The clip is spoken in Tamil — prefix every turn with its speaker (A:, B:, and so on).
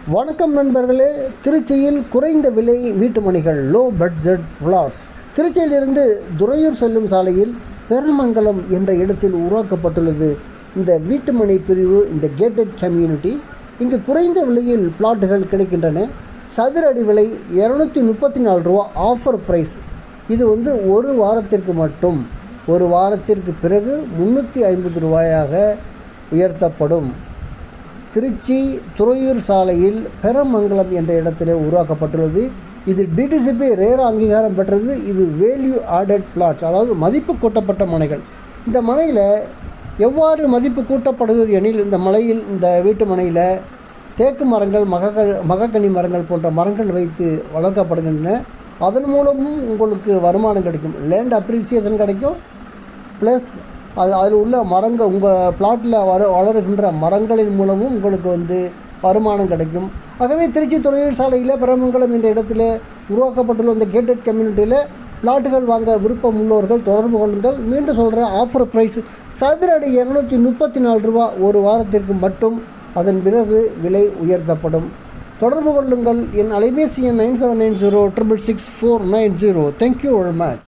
A: வணக்கம் நண்பர்களே திருச்சியில் குறைந்த விலை வீட்டு மனைகள் லோ பட்ஜெட் பிளாட்ஸ் திருச்சியிலிருந்து துறையூர் செல்லும் சாலையில் பெருமங்கலம் என்ற இடத்தில் உருவாக்கப்பட்டுள்ளது இந்த வீட்டுமனை பிரிவு இந்த கேட்டட் கம்யூனிட்டி இங்கு குறைந்த விலையில் பிளாட்டுகள் கிடைக்கின்றன சதுர அடி விலை இரநூத்தி முப்பத்தி நாலு ரூபா ஆஃபர் ப்ரைஸ் இது வந்து ஒரு வாரத்திற்கு மட்டும் ஒரு வாரத்திற்கு பிறகு முந்நூற்றி ஐம்பது ரூபாயாக உயர்த்தப்படும் திருச்சி துறையூர் சாலையில் பெரமங்கலம் என்ற இடத்திலே உருவாக்கப்பட்டுள்ளது இது டிடிசிபி ரேர் அங்கீகாரம் பெற்றது இது வேல்யூ ஆடட் பிளாட்ஸ் அதாவது மதிப்பு கூட்டப்பட்ட மனைகள் இந்த மனையில் எவ்வாறு மதிப்பு கூட்டப்படுவது எனில் இந்த மலையில் இந்த வீட்டு மனையில் தேக்கு மரங்கள் மகக்க மகக்கனி மரங்கள் போன்ற மரங்கள் வைத்து வளர்க்கப்படுகின்றன அதன் மூலமும் உங்களுக்கு வருமானம் கிடைக்கும் லேண்ட் அப்ரிசியேஷன் கிடைக்கும் ப்ளஸ் அது அதில் உள்ள மரங்கள் உங்கள் பிளாட்டில் வர வளருகின்ற மரங்களின் மூலமும் உங்களுக்கு வந்து வருமானம் கிடைக்கும் ஆகவே திருச்சி துறையூர் சாலையில் பெரமங்கலம் என்ற இடத்துல உருவாக்கப்பட்டுள்ள இந்த கேட்டட் கம்யூனிட்டியில் பிளாட்டுகள் வாங்க விருப்பம் உள்ளவர்கள் தொடர்பு கொள்ளுங்கள் மீண்டும் சொல்கிறேன் ஆஃபர் ப்ரைஸ் சதுர அடி இரநூத்தி முப்பத்தி நாலு ரூபா ஒரு வாரத்திற்கு மட்டும் அதன் பிறகு விலை உயர்த்தப்படும் தொடர்பு கொள்ளுங்கள் என் அலைபேசி எண் nine seven nine zero triple six four nine zero thank you very much